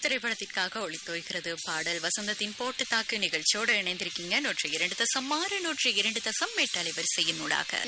திரைப்படத்திற்காக ஒளித்தோய்கிறது பாடல் வசந்தத்தின் போட்டு தாக்கு நிகழ்ச்சியோடு இணைந்திருக்கீங்க நூற்றி இரண்டு தசம் ஆறு நூற்றி இரண்டு தசம் எட்டு அலைவரிசையின் ஊடாக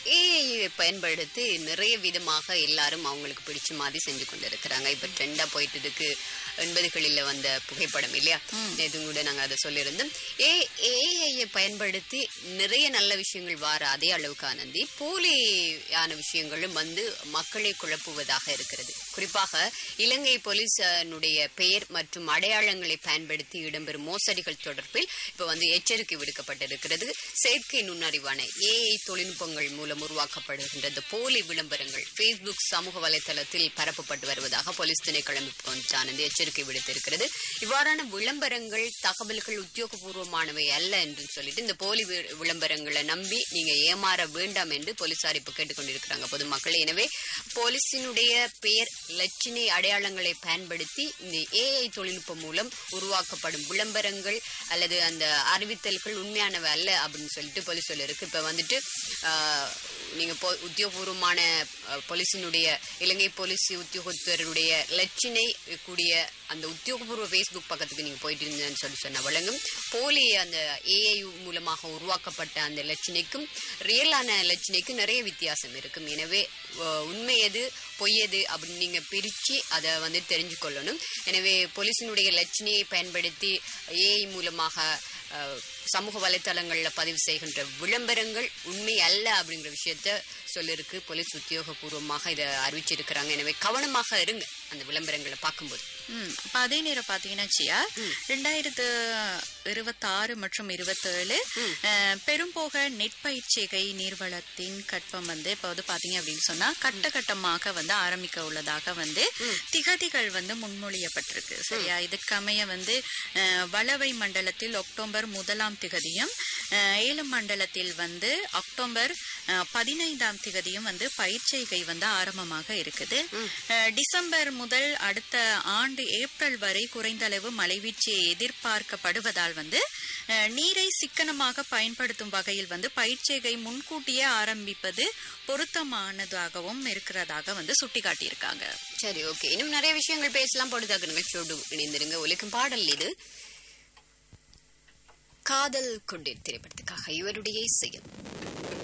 ஏஐ பயன்படுத்தி நிறைய விதமாக எல்லாரும் அவங்களுக்கு பிடிச்ச மாதிரி செஞ்சு கொண்டிருக்கிறாங்க இப்ப ட்ரெண்டா போயிட்டு இருக்கு எண்பதுகளில் வந்த புகைப்படம் இல்லையா நேற்று கூட நாங்க அதை சொல்லியிருந்தோம் ஏ ஏஐயை பயன்படுத்தி நிறைய நல்ல விஷயங்கள் வார அதே அளவுக்கு ஆனந்தி போலியான விஷயங்களும் வந்து மக்களை குழப்புவதாக இருக்கிறது குறிப்பாக இலங்கை போலீசானுடைய பெயர் மற்றும் அடையாளங்களை பயன்படுத்தி இடம்பெறும் மோசடிகள் தொடர்பில் இப்ப வந்து எச்சரிக்கை விடுக்கப்பட்டிருக்கிறது செயற்கை நுண்ணறிவான ஏஐ தொழில்நுட்பங்கள் மூலம் உருவாக்கப்படுகின்ற இந்த போலி விளம்பரங்கள் ஃபேஸ்புக் சமூக வலைதளத்தில் பரப்பப்பட்டு வருவதாக போலீஸ் திணைக்களம் இப்போ வந்து ஆனந்தி எச்சரிக்கை விடுத்திருக்கிறது இவ்வாறான விளம்பரங்கள் தகவல்கள் உத்தியோகபூர்வமானவை அல்ல என்று சொல்லிட்டு இந்த போலி வி- விளம்பரங்களை நம்பி நீங்க ஏமாற வேண்டாம் என்று போலீசார் இப்ப கேட்டுக்கொண்டிருக்கிறாங்க பொதுமக்களை எனவே போலீசினுடைய பெயர் லட்சினை அடையாளங்களை பயன்படுத்தி இந்த ஏஐ தொழில்நுட்பம் மூலம் உருவாக்கப்படும் விளம்பரங்கள் அல்லது அந்த அறிவித்தல்கள் உண்மையானவை அல்ல அப்படின்னு சொல்லிட்டு போலீஸ் சொல்லியிருக்கு இப்ப வந்துட்டு ஆஹ், நீங்க போ- உத்தியோகபூர்வமான அஹ், போலீசினுடைய இலங்கை போலீஸ் உத்தியோகத்தருடைய லட்சினை கூடிய அந்த உத்தியோகபூர்வ ஃபேஸ்புக் பக்கத்துக்கு நீங்க போயிட்டு இருந்தேன்னு சொல்லி சொன்ன வழங்கும் போலி அந்த ஏஐ மூலமாக உருவாக்கப்பட்ட அந்த லட்சணைக்கும் ரியலான லட்சணைக்கும் நிறைய வித்தியாசம் இருக்கும் எனவே அஹ், உண்மை எது பொய் எது அப்படின்னு நீங்க பிரிச்சு அதை வந்து தெரிஞ்சு கொள்ளணும் எனவே போலீசினுடைய லட்சணையை பயன்படுத்தி ஏஐ மூலமாக அஹ், சமூக வலைத்தளங்கள்ல பதிவு செய்கின்ற விளம்பரங்கள் உண்மை அல்ல அப்படிங்கிற விஷயத்த சொல்லிருக்கு போலீஸ் உத்தியோகபூர்வமாக இதை அறிவிச்சிருக்கிறாங்க எனவே கவனமாக இருங்க அந்த விளம்பரங்களை பார்க்கும்போது ம், அப்ப அதே நேரம் பாத்தீங்கன்னா சியா ரெண்டாயிரத்து இருபத்தாறு மற்றும் இருபத்தேழு அஹ், பெரும்போக நெற்பயிற்சிகை நீர்வளத்தின் கட்பம் வந்து இப்ப வந்து பாத்தீங்க அப்படின்னு சொன்னா கட்ட கட்டமாக வந்து ஆரம்பிக்க உள்ளதாக வந்து திகதிகள் வந்து முன்மொழியப்பட்டிருக்கு சரியா இதற்கமைய வந்து அஹ், வளவை மண்டலத்தில் அக்டோபர் முதலாம் திகதியும் அஹ், ஏலம் மண்டலத்தில் வந்து அக்டோபர் அஹ், பதினைந்தாம் திகதியும் வந்து பயிற்சிகை வந்து ஆரம்பமாக இருக்குது அஹ், டிசம்பர் முதல் அடுத்த ஆண்டு ஏப்ரல் வரை குறைந்த அளவு மழைவீழ்ச்சி எதிர்பார்க்கப்படுவதால் வந்து அஹ், நீரை சிக்கனமாக பயன்படுத்தும் வகையில் வந்து பயிற்சிகை முன்கூட்டியே ஆரம்பிப்பது பொருத்தமானதாகவும் இருக்கிறதாக வந்து சுட்டிக்காட்டியிருக்காங்க சரி ஓகே இன்னும் நிறைய விஷயங்கள் பேசலாம் பொழுதாக நிகழ்ச்சியோடு இணைந்திருங்க ஒலிக்கும் பாடல் இது காதல் கொண்டேன் திரைப்படத்துக்காக இவருடைய இசையில்